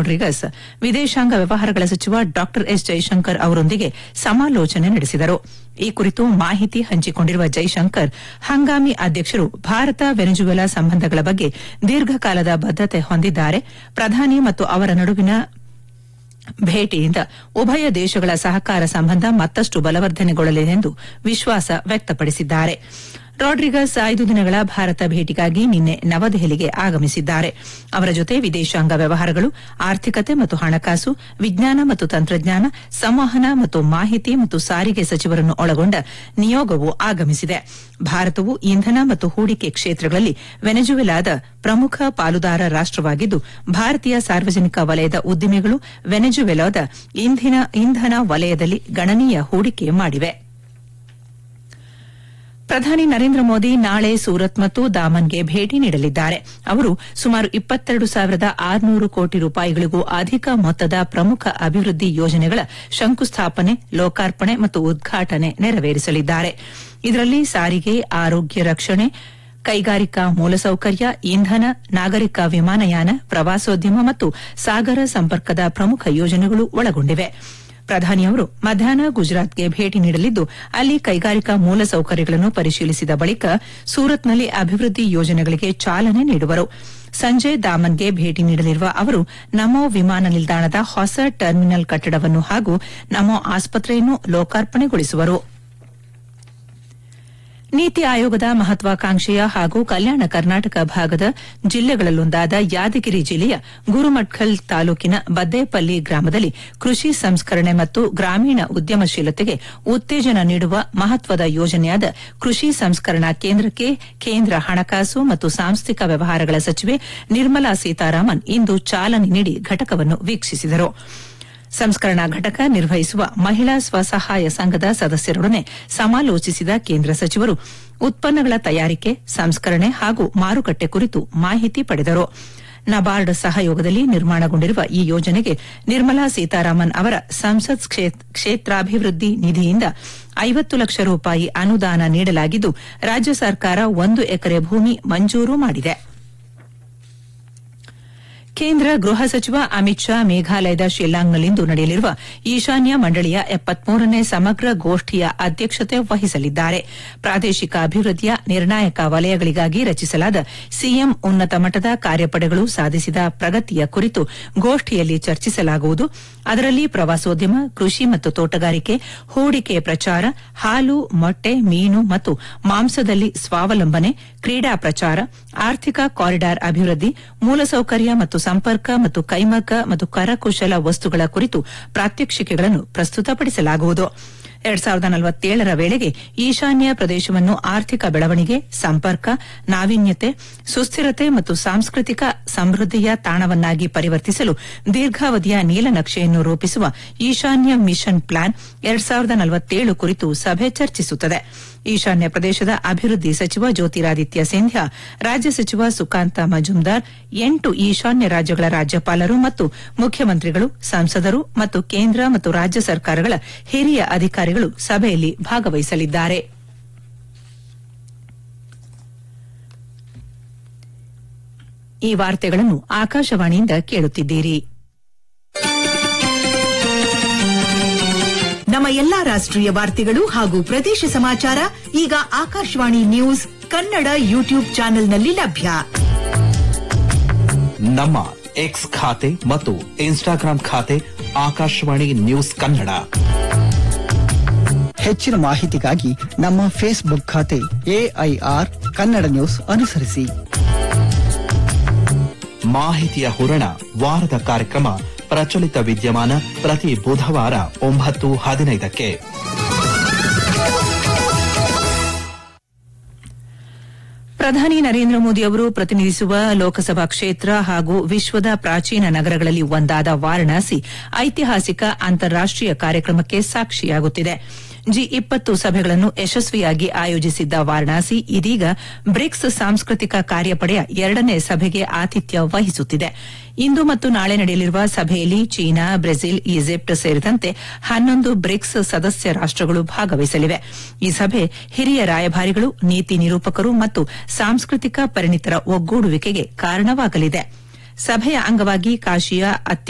Rodrigues ವಿದೇಶಾಂಗ ವ್ಯವಹಾರಗಳ ಸಚಿವ ಡಾ ಎಸ್ ಜೈಶಂಕರ್ ಅವರೊಂದಿಗೆ ಸಮಾಲೋಚನೆ ನಡೆಸಿದರು ಈ ಕುರಿತು ಮಾಹಿತಿ ಹಂಚಿಕೊಂಡಿರುವ ಜೈಶಂಕರ್ ಹಂಗಾಮಿ ಅಧ್ಯಕ್ಷರು ಭಾರತ ವೆನೆಜುವೆಲಾ ಸಂಬಂಧಗಳ ಬಗ್ಗೆ ದೀರ್ಘಕಾಲದ ಬದ್ದತೆ ಹೊಂದಿದ್ದಾರೆ ಪ್ರಧಾನಿ ಮತ್ತು ಅವರ ನಡುವಿನ ಭೇಟಿಯಿಂದ ಉಭಯ ದೇಶಗಳ ಸಹಕಾರ ಸಂಬಂಧ ಮತ್ತಷ್ಟು ಬಲವರ್ಧನೆಗೊಳ್ಳಲಿದೆ ಎಂದು ವಿಶ್ವಾಸ ವ್ಯಕ್ತಪಡಿಸಿದ್ದಾರೆ ರಾಡ್ರಿಗಸ್ ಐದು ದಿನಗಳ ಭಾರತ ಭೇಟಿಗಾಗಿ ನಿನ್ನೆ ನವದೆಹಲಿಗೆ ಆಗಮಿಸಿದ್ದಾರೆ ಅವರ ಜೊತೆ ವಿದೇಶಾಂಗ ವ್ಯವಹಾರಗಳು ಆರ್ಥಿಕತೆ ಮತ್ತು ಹಣಕಾಸು ವಿಜ್ಞಾನ ಮತ್ತು ತಂತ್ರಜ್ಞಾನ ಸಂವಹನ ಮತ್ತು ಮಾಹಿತಿ ಮತ್ತು ಸಾರಿಗೆ ಸಚಿವರನ್ನು ಒಳಗೊಂಡ ನಿಯೋಗವು ಆಗಮಿಸಿದೆ ಭಾರತವು ಇಂಧನ ಮತ್ತು ಹೂಡಿಕೆ ಕ್ಷೇತ್ರಗಳಲ್ಲಿ ವೆನೆಜುವೆಲಾದ ಪ್ರಮುಖ ಪಾಲುದಾರ ರಾಷ್ಟವಾಗಿದ್ದು ಭಾರತೀಯ ಸಾರ್ವಜನಿಕ ವಲಯದ ಉದ್ದಿಮೆಗಳು ವೆನೆಜುವೆಲಾದ ಇಂಧನ ವಲಯದಲ್ಲಿ ಗಣನೀಯ ಹೂಡಿಕೆ ಮಾಡಿವೆ ಪ್ರಧಾನಿ ನರೇಂದ್ರ ಮೋದಿ ನಾಳೆ ಸೂರತ್ ಮತ್ತು ದಾಮನ್ಗೆ ಭೇಟಿ ನೀಡಲಿದ್ದಾರೆ ಅವರು ಸುಮಾರು ಇಪ್ಪತ್ತೆರಡು ಸಾವಿರದ ಆರುನೂರು ಕೋಟಿ ರೂಪಾಯಿಗಳಿಗೂ ಅಧಿಕ ಮೊತ್ತದ ಪ್ರಮುಖ ಅಭಿವೃದ್ಧಿ ಯೋಜನೆಗಳ ಶಂಕುಸ್ಥಾಪನೆ ಲೋಕಾರ್ಪಣೆ ಮತ್ತು ಉದ್ಘಾಟನೆ ನೆರವೇರಿಸಲಿದ್ದಾರೆ ಇದರಲ್ಲಿ ಸಾರಿಗೆ ಆರೋಗ್ಯ ರಕ್ಷಣೆ ಕೈಗಾರಿಕಾ ಮೂಲಸೌಕರ್ಯ ಇಂಧನ ನಾಗರಿಕ ವಿಮಾನಯಾನ ಪ್ರವಾಸೋದ್ಯಮ ಮತ್ತು ಸಾಗರ ಸಂಪರ್ಕದ ಪ್ರಮುಖ ಯೋಜನೆಗಳು ಒಳಗೊಂಡಿವೆ ಪ್ರಧಾನಿಯವರು ಮಧ್ಯಾಹ್ನ ಗುಜರಾತ್ಗೆ ಭೇಟಿ ನೀಡಲಿದ್ದು ಅಲ್ಲಿ ಕೈಗಾರಿಕಾ ಮೂಲಸೌಕರ್ಯಗಳನ್ನು ಪರಿಶೀಲಿಸಿದ ಬಳಿಕ ಸೂರತ್ನಲ್ಲಿ ಅಭಿವೃದ್ಧಿ ಯೋಜನೆಗಳಿಗೆ ಚಾಲನೆ ನೀಡುವರು ಸಂಜೆ ದಾಮನ್ಗೆ ಭೇಟಿ ನೀಡಲಿರುವ ಅವರು ನಮೋ ವಿಮಾನ ನಿಲ್ದಾಣದ ಹೊಸ ಟರ್ಮಿನಲ್ ಕಟ್ಟಡವನ್ನು ಹಾಗೂ ನಮೋ ಆಸ್ಪತ್ರೆಯನ್ನು ಲೋಕಾರ್ಪಣೆಗೊಳಿಸುವರು ನೀತಿ ಆಯೋಗದ ಮಹತ್ವಾಕಾಂಕ್ಷೆಯ ಹಾಗೂ ಕಲ್ಯಾಣ ಕರ್ನಾಟಕ ಭಾಗದ ಜಿಲ್ಲೆಗಳಲ್ಲೊಂದಾದ ಯಾದಗಿರಿ ಜಿಲ್ಲೆಯ ಗುರುಮಠ್ಕಲ್ ತಾಲೂಕಿನ ಬದ್ದೇಪಲ್ಲಿ ಗ್ರಾಮದಲ್ಲಿ ಕೃಷಿ ಸಂಸ್ಕರಣೆ ಮತ್ತು ಗ್ರಾಮೀಣ ಉದ್ಯಮಶೀಲತೆಗೆ ಉತ್ತೇಜನ ನೀಡುವ ಮಹತ್ವದ ಯೋಜನೆಯಾದ ಕೃಷಿ ಸಂಸ್ಕರಣಾ ಕೇಂದ್ರಕ್ಕೆ ಕೇಂದ್ರ ಹಣಕಾಸು ಮತ್ತು ಸಾಂಸ್ಥಿಕ ವ್ಯವಹಾರಗಳ ಸಚಿವೆ ನಿರ್ಮಲಾ ಸೀತಾರಾಮನ್ ಇಂದು ಚಾಲನೆ ನೀಡಿ ಘಟಕವನ್ನು ವೀಕ್ಷಿಸಿದರು ಸಂಸ್ಕರಣಾ ಘಟಕ ನಿರ್ವಹಿಸುವ ಮಹಿಳಾ ಸ್ವಸಹಾಯ ಸಂಘದ ಸದಸ್ಯರೊಡನೆ ಸಮಾಲೋಚಿಸಿದ ಕೇಂದ್ರ ಸಚಿವರು ಉತ್ಪನ್ನಗಳ ತಯಾರಿಕೆ ಸಂಸ್ಕರಣೆ ಹಾಗೂ ಮಾರುಕಟ್ಟೆ ಕುರಿತು ಮಾಹಿತಿ ಪಡೆದರು ನಬಾರ್ಡ್ ಸಹಯೋಗದಲ್ಲಿ ನಿರ್ಮಾಣಗೊಂಡಿರುವ ಈ ಯೋಜನೆಗೆ ನಿರ್ಮಲಾ ಸೀತಾರಾಮನ್ ಅವರ ಸಂಸತ್ ಕ್ಷೇತ್ರಾಭಿವೃದ್ಧಿ ನಿಧಿಯಿಂದ ಐವತ್ತು ಲಕ್ಷ ರೂಪಾಯಿ ಅನುದಾನ ನೀಡಲಾಗಿದ್ದು ರಾಜ್ಯ ಸರ್ಕಾರ ಒಂದು ಎಕರೆ ಭೂಮಿ ಮಂಜೂರು ಮಾಡಿದೆ ಕೇಂದ್ರ ಗೃಹ ಸಚಿವ ಅಮಿತ್ ಶಾ ಮೇಘಾಲಯದ ಶಿಲ್ಲಾಂಗ್ನಲ್ಲಿಂದು ನಡೆಯಲಿರುವ ಈಶಾನ್ಯ ಮಂಡಳಿಯ ಎಪ್ಪತ್ಮೂರನೇ ಸಮಗ್ರ ಗೋಷ್ಠಿಯ ಅಧ್ಯಕ್ಷತೆ ವಹಿಸಲಿದ್ದಾರೆ ಪ್ರಾದೇಶಿಕ ಅಭಿವೃದ್ಧಿಯ ನಿರ್ಣಾಯಕ ವಲಯಗಳಿಗಾಗಿ ರಚಿಸಲಾದ ಸಿಎಂ ಉನ್ನತ ಮಟ್ಟದ ಕಾರ್ಯಪಡೆಗಳು ಸಾಧಿಸಿದ ಪ್ರಗತಿಯ ಕುರಿತು ಗೋಷ್ಠಿಯಲ್ಲಿ ಚರ್ಚಿಸಲಾಗುವುದು ಅದರಲ್ಲಿ ಪ್ರವಾಸೋದ್ಯಮ ಕೃಷಿ ಮತ್ತು ತೋಟಗಾರಿಕೆ ಹೂಡಿಕೆ ಪ್ರಚಾರ ಹಾಲು ಮೊಟ್ಟೆ ಮೀನು ಮತ್ತು ಮಾಂಸದಲ್ಲಿ ಸ್ವಾವಲಂಬನೆ ಕ್ರೀಡಾ ಪ್ರಚಾರ ಆರ್ಥಿಕ ಕಾರಿಡಾರ್ ಅಭಿವೃದ್ಧಿ ಮೂಲಸೌಕರ್ಯ ಮತ್ತು ಸಂಪರ್ಕ ಮತ್ತು ಕೈಮಗ್ಗ ಮತ್ತು ಕರಕುಶಲ ವಸ್ತುಗಳ ಕುರಿತು ಪ್ರಾತ್ಯಕ್ಷಿಕೆಗಳನ್ನು ಪ್ರಸ್ತುತಪಡಿಸಲಾಗುವುದು ಎರಡ್ ಸಾವಿರದ ನಲವತ್ತೇಳರ ವೇಳೆಗೆ ಈಶಾನ್ಯ ಪ್ರದೇಶವನ್ನು ಆರ್ಥಿಕ ಬೆಳವಣಿಗೆ ಸಂಪರ್ಕ ನಾವೀನ್ಯತೆ ಸುಸ್ಥಿರತೆ ಮತ್ತು ಸಾಂಸ್ಕೃತಿಕ ಸಮೃದ್ಧಿಯ ತಾಣವನ್ನಾಗಿ ಪರಿವರ್ತಿಸಲು ದೀರ್ಘಾವಧಿಯ ನೀಲನಕ್ಷೆಯನ್ನು ರೂಪಿಸುವ ಈಶಾನ್ಯ ಮಿಷನ್ ಪ್ಲಾನ್ ಎರಡ್ ಸಾವಿರದ ನಲವತ್ತೇಳು ಕುರಿತು ಸಭೆ ಚರ್ಚಿಸುತ್ತದೆ ಈಶಾನ್ಯ ಪ್ರದೇಶದ ಅಭಿವೃದ್ಧಿ ಸಚಿವ ಜ್ಯೋತಿರಾದಿತ್ಯ ಸಿಂಧ್ಯಾ ರಾಜ್ಯ ಸಚಿವ ಸುಕಾಂತ ಮಜುಮ್ದಾರ್ ಎಂಟು ಈಶಾನ್ಯ ರಾಜ್ಯಗಳ ರಾಜ್ಯಪಾಲರು ಮತ್ತು ಮುಖ್ಯಮಂತ್ರಿಗಳು ಸಂಸದರು ಮತ್ತು ಕೇಂದ್ರ ಮತ್ತು ರಾಜ್ಯ ಸರ್ಕಾರಗಳ ಹಿರಿಯ ಅಧಿಕಾರಿಗಳು ಸಭೆಯಲ್ಲಿ ಭಾಗವಹಿಸಲಿದ್ದಾರೆ ಈ ವಾರ್ತೆಗಳನ್ನು ಆಕಾಶವಾಣಿಯಿಂದ ಕೇಳುತ್ತಿದ್ದೀರಿ ನಮ್ಮ ಎಲ್ಲಾ ರಾಷ್ಟ್ರೀಯ ವಾರ್ತೆಗಳು ಹಾಗೂ ಪ್ರದೇಶ ಸಮಾಚಾರ ಈಗ ಆಕಾಶವಾಣಿ ನ್ಯೂಸ್ ಕನ್ನಡ ಯೂಟ್ಯೂಬ್ ಚಾನೆಲ್ನಲ್ಲಿ ಲಭ್ಯ ನಮ್ಮ ಎಕ್ಸ್ ಖಾತೆ ಮತ್ತು ಇನ್ಸ್ಟಾಗ್ರಾಂ ಖಾತೆ ಆಕಾಶವಾಣಿ ನ್ಯೂಸ್ ಕನ್ನಡ ಹೆಚ್ಚಿನ ಮಾಹಿತಿಗಾಗಿ ನಮ್ಮ ಫೇಸ್ಬುಕ್ ಖಾತೆ ಎಐಆರ್ ಕನ್ನಡ ನ್ಯೂಸ್ ಅನುಸರಿಸಿ ಮಾಹಿತಿಯ ಹೂರಣ ವಾರದ ಕಾರ್ಯಕ್ರಮ ಪ್ರಚಲಿತ ವಿದ್ಯಮಾನ ಪ್ರತಿ ಬುಧವಾರ ಒಂಬತ್ತು ಹದಿನೈದಕ್ಕೆ ಪ್ರಧಾನಿ ನರೇಂದ್ರ ಮೋದಿ ಅವರು ಪ್ರತಿನಿಧಿಸುವ ಲೋಕಸಭಾ ಕ್ಷೇತ್ರ ಹಾಗೂ ವಿಶ್ವದ ಪ್ರಾಚೀನ ನಗರಗಳಲ್ಲಿ ಒಂದಾದ ವಾರಣಾಸಿ ಐತಿಹಾಸಿಕ ಅಂತಾರಾಷ್ಟೀಯ ಕಾರ್ಯಕ್ರಮಕ್ಕೆ ಸಾಕ್ಷಿಯಾಗುತ್ತಿದೆ ಜಿ ಇಪ್ಪತ್ತು ಸಭೆಗಳನ್ನು ಯಶಸ್ವಿಯಾಗಿ ಆಯೋಜಿಸಿದ್ದ ವಾರಣಾಸಿ ಇದೀಗ ಬ್ರಿಕ್ಸ್ ಸಾಂಸ್ಕೃತಿಕ ಕಾರ್ಯಪಡೆಯ ಎರಡನೇ ಸಭೆಗೆ ಆತಿಥ್ಯ ವಹಿಸುತ್ತಿದೆ ಇಂದು ಮತ್ತು ನಾಳೆ ನಡೆಯಲಿರುವ ಸಭೆಯಲ್ಲಿ ಚೀನಾ ಬ್ರೆಜಿಲ್ ಈಜಿಪ್ಟ್ ಸೇರಿದಂತೆ ಹನ್ನೊಂದು ಬ್ರಿಕ್ಸ್ ಸದಸ್ಯ ರಾಷ್ಟಗಳು ಭಾಗವಹಿಸಲಿವೆ ಈ ಸಭೆ ಹಿರಿಯ ರಾಯಭಾರಿಗಳು ನೀತಿ ನಿರೂಪಕರು ಮತ್ತು ಸಾಂಸ್ಕೃತಿಕ ಪರಿಣಿತರ ಒಗ್ಗೂಡುವಿಕೆಗೆ ಕಾರಣವಾಗಲಿದೆ ಸಭೆಯ ಅಂಗವಾಗಿ ಕಾಶಿಯ